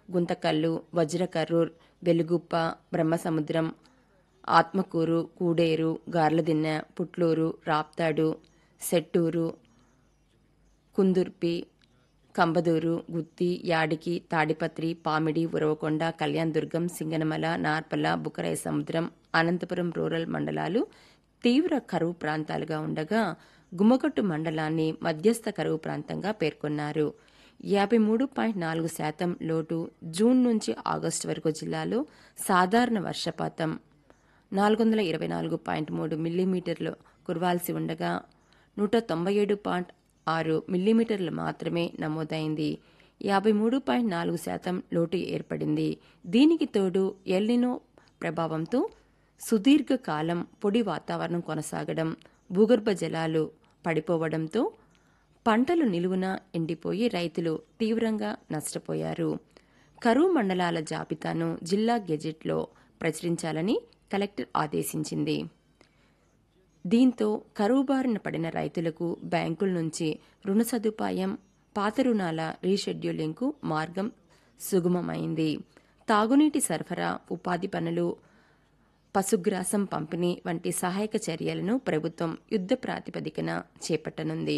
గుంతకల్లు వజ్రకర్రూర్ వెలుగుప్ప బ్రహ్మసముద్రం ఆత్మకూరు కూడేరు గార్లదిన్నె పుట్లూరు రాప్తాడు సెట్టూరు కుందుర్పి కంబదూరు గుత్తి యాడికి తాడిపత్రి పామిడి ఉరవకొండ కళ్యాణదుర్గం సింగనమల నార్పల బుకరాయ సముద్రం అనంతపురం రూరల్ మండలాలు తీవ్ర కరువు ప్రాంతాలుగా ఉండగా గుమ్మగట్టు మండలాన్ని మధ్యస్థ కరువు ప్రాంతంగా పేర్కొన్నారు యాభై మూడు పాయింట్ నాలుగు శాతం లోటు జూన్ నుంచి ఆగస్టు వరకు జిల్లాలో సాధారణ వర్షపాతం నాలుగు వందల ఇరవై నాలుగు పాయింట్ మూడు మిల్లీమీటర్లు కురవాల్సి ఉండగా నూట తొంభై ఏడు పాయింట్ ఆరు మిల్లీమీటర్లు మాత్రమే నమోదైంది యాభై మూడు పాయింట్ నాలుగు శాతం లోటు ఏర్పడింది దీనికి తోడు ఎల్నినో ప్రభావంతో సుదీర్ఘకాలం పొడి వాతావరణం కొనసాగడం భూగర్భ జలాలు పడిపోవడంతో పంటలు నిలువున ఎండిపోయి రైతులు తీవ్రంగా నష్టపోయారు కరువు మండలాల జాబితాను జిల్లా గెజెట్లో ప్రచురించాలని కలెక్టర్ ఆదేశించింది దీంతో కరువు బారిన పడిన రైతులకు బ్యాంకుల నుంచి రుణ సదుపాయం పాత రుణాల రీషెడ్యూలింగ్కు మార్గం సుగమమైంది తాగునీటి సరఫరా ఉపాధి పనులు పశుగ్రాసం పంపిణీ వంటి సహాయక చర్యలను ప్రభుత్వం యుద్ధ ప్రాతిపదికన చేపట్టనుంది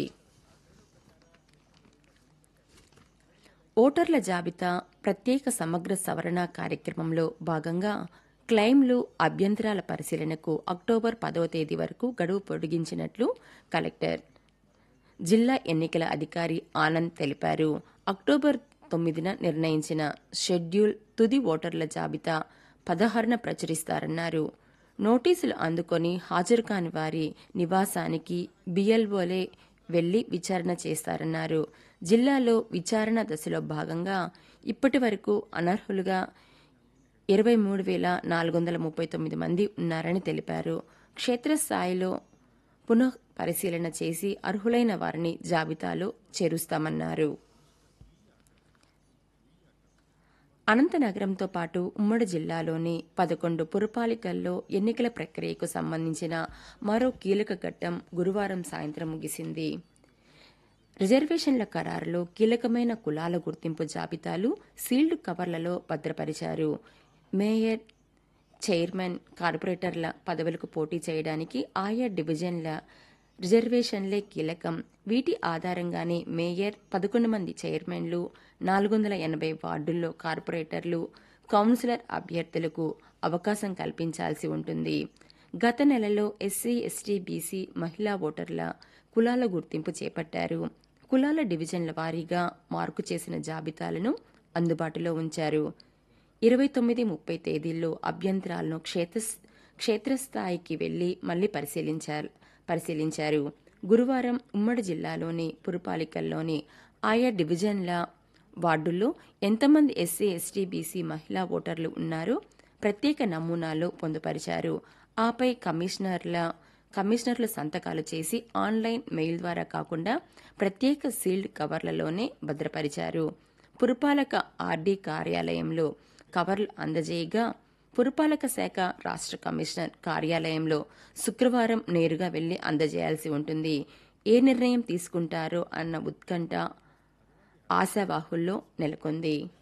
ఓటర్ల జాబితా ప్రత్యేక సమగ్ర సవరణ కార్యక్రమంలో భాగంగా క్లెయిమ్లు అభ్యంతరాల పరిశీలనకు అక్టోబర్ పదవ తేదీ వరకు గడువు పొడిగించినట్లు కలెక్టర్ జిల్లా ఎన్నికల అధికారి ఆనంద్ తెలిపారు అక్టోబర్ తొమ్మిదిన నిర్ణయించిన షెడ్యూల్ తుది ఓటర్ల జాబితా పదహారున ప్రచురిస్తారన్నారు నోటీసులు అందుకొని హాజరు కాని వారి నివాసానికి బిఎల్ఓలే వెళ్లి విచారణ చేస్తారన్నారు జిల్లాలో విచారణ దశలో భాగంగా ఇప్పటి వరకు అనర్హులుగా ఇరవై మూడు వేల నాలుగు వందల ముప్పై తొమ్మిది మంది ఉన్నారని తెలిపారు క్షేత్రస్థాయిలో పునః పరిశీలన చేసి అర్హులైన వారిని జాబితాలో చేరుస్తామన్నారు అనంతనగరంతో పాటు ఉమ్మడి జిల్లాలోని పదకొండు పురపాలికల్లో ఎన్నికల ప్రక్రియకు సంబంధించిన మరో కీలక ఘట్టం గురువారం సాయంత్రం ముగిసింది రిజర్వేషన్ల ఖరారులో కీలకమైన కులాల గుర్తింపు జాబితాలు సీల్డ్ కవర్లలో భద్రపరిచారు మేయర్ చైర్మన్ కార్పొరేటర్ల పదవులకు పోటీ చేయడానికి ఆయా డివిజన్ల రిజర్వేషన్లే కీలకం వీటి ఆధారంగానే మేయర్ పదకొండు మంది చైర్మన్లు నాలుగు వందల ఎనభై వార్డుల్లో కార్పొరేటర్లు కౌన్సిలర్ అభ్యర్థులకు అవకాశం కల్పించాల్సి ఉంటుంది గత నెలలో ఎస్సీ ఎస్టీ బీసీ మహిళా ఓటర్ల కులాల గుర్తింపు చేపట్టారు కులాల డివిజన్ల వారీగా మార్కు చేసిన జాబితాలను అందుబాటులో ఉంచారు ఇరవై తొమ్మిది ముప్పై తేదీల్లో అభ్యంతరాలను క్షేత్ర క్షేత్రస్థాయికి వెళ్లి మళ్లీ పరిశీలించారు పరిశీలించారు గురువారం ఉమ్మడి జిల్లాలోని పురపాలికల్లోని ఆయా డివిజన్ల వార్డుల్లో ఎంతమంది ఎస్సీ ఎస్టీ బీసీ మహిళా ఓటర్లు ఉన్నారో ప్రత్యేక నమూనాలో పొందుపరిచారు ఆపై కమిషనర్ల కమిషనర్లు సంతకాలు చేసి ఆన్లైన్ మెయిల్ ద్వారా కాకుండా ప్రత్యేక సీల్డ్ కవర్లలోనే భద్రపరిచారు పురపాలక ఆర్డీ కార్యాలయంలో కవర్లు అందజేయగా పురపాలక శాఖ రాష్ట్ర కమిషనర్ కార్యాలయంలో శుక్రవారం నేరుగా వెళ్లి అందజేయాల్సి ఉంటుంది ఏ నిర్ణయం తీసుకుంటారో అన్న ఉత్కంఠ ఆశావాహుల్లో నెలకొంది